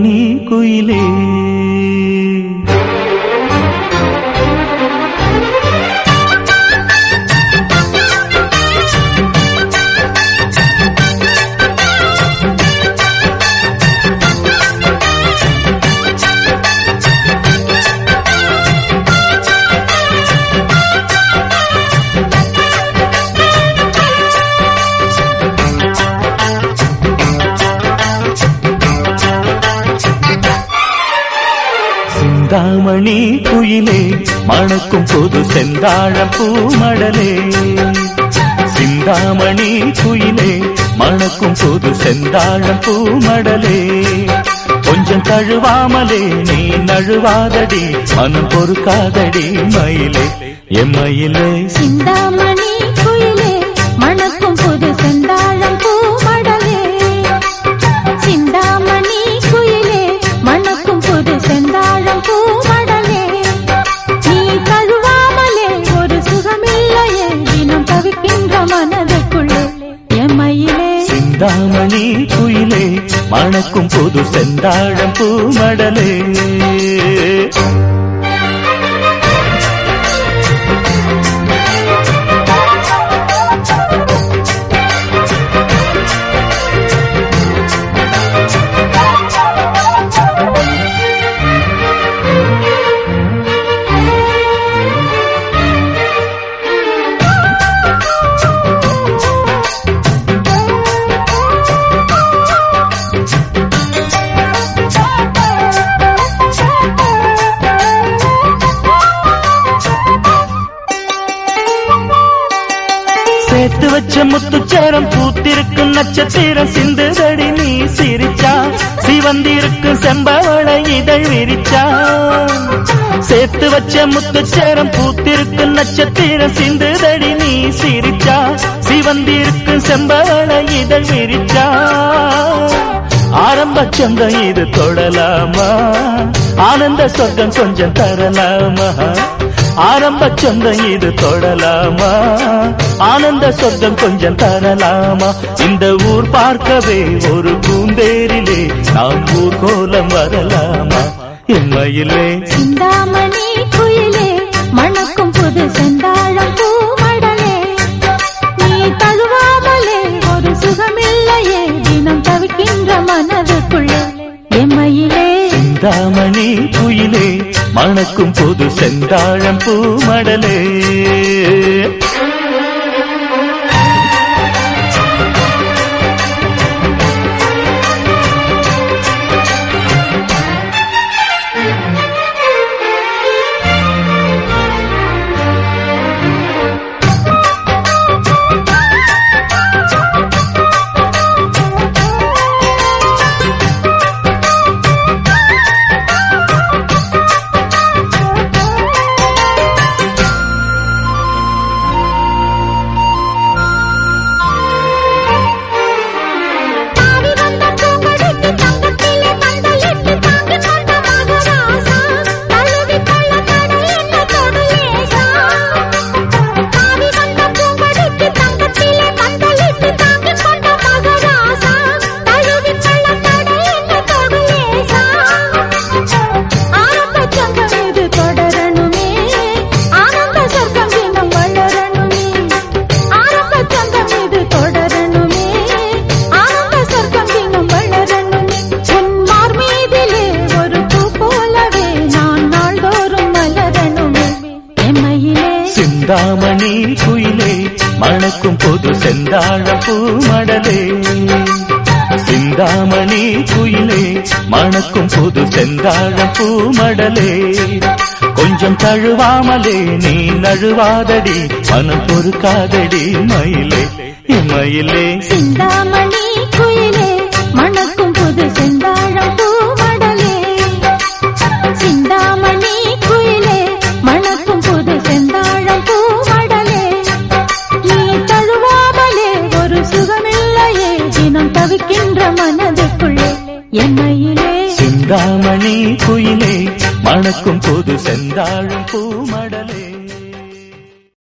சிந்தாமணி குயிலே சிந்தாமணி குயிலே மணக்கும் புது செந்தாழம் பூமடலே சிந்தாமணி குயிலே மணக்கும் புது செந்தாழம் பூமடலே கொஞ்சம் தழுவாமலே நீ நழுவாதடி மனம் பொறுக்காதடி மயிலே எம்மயிலே சிந்தாமணி குயிலே மணக்கும் புது செந்தாழம் பூமடலே சிந்தாமணி குயிலே மணக்கும் புது செந்தாழம் பூமடலே நீ தழுவாமலே ஒரு சுகமில்லையே தினம் தவிக்கின்ற மனதுக்குள்ளே எம்மையிலே சிந்தாமணி குயிலே மணக்கும் புது செந்தாழம் பூமடலே சேர்த்து வச்ச முத்துச்சேரம் பூத்திருக்கும் நட்சத்திரம் சிந்துதடி நீ சிரிச்சா சிவந்திருக்கும் செம்பவளை இதழ் விரிச்சா சேர்த்து வச்ச முத்துச்சேரம் பூத்திருக்கும் நட்சத்திரம் சிந்துதடி நீ சிரிச்சா சிவந்திருக்கும் செம்பவளை இதழ் விரிச்சா ஆரம்ப சந்தம் இது தொடலாமா ஆனந்த சொர்க்கம் கொஞ்சம் தரலாமா ஆரம்ப சொந்தம் இது தொடலாமா ஆனந்த சொர்க்கம் கொஞ்சம் தரலாமா இந்த ஊர் பார்க்கவே ஒரு பூந்தேரிலே நாம் ஊர் கோலம் வரலாமா என்மையிலே சிந்தாமணி குயிலே மணக்கும் புது செந்தாழம் பூமடலே நீ தழுவாமலே ஒரு சுகமில்லையே தினம் தவிக்கின்ற மனதுக்குள்ளே எம்மையிலே சிந்தாமணி குயிலே மணக்கும் புது செந்தாழம் பூமடலே தாவி வந்த பூங்கொடிக்கு தங்கத்திலே பந்தலிட்டு தாங்கி கொண்ட மகராசா தழுவி கொள்ள தடை என்ன தொடுலேசா தாவி வந்த பூங்கொடிக்கு தங்கத்திலே பந்தலிட்டு தாங்கி கொண்ட மகராசா தழுவி கொள்ள தடை என்ன தொடுலேசா ஆரம்ப சங்கம் இது தொடரணுமே ஆனந்த சொர்க்கம் தினம் வளரணுமே ஆரம்ப சங்கம் இது தொடரணுமே ஆனந்த சொர்க்கம் தினம் வளரணுமே உன் மார்மீதிலே ஒரு பூ போலவே நான் நாள்தோறும் மலரணுமே எம்மையிலே சிந்தாமணி குயிலே மணக்கும் புது செந்தாழ பூமடலே சிந்தாமணி குயிலே மணக்கும் புது செந்தாழ பூமடலே கொஞ்சம் தழுவாமலே நீ நழுவாதடி மனம் பொறுக்காதடி மயிலே மயிலே சிந்தாமணி குயிலே மணக்கும் புது செந்தாழம் பூமடலே சிந்தாமணி குயிலே மணக்கும் புது செந்தாழம் பூமடலே நீ தழுவாமலே ஒரு சுகமில்லையே தினம் தவிக்கின்ற மனதுக்குள்ளே எம்மையிலே சிந்தாமணி குயிலே மணக்கும் புது செந்தாழும் பூமடலே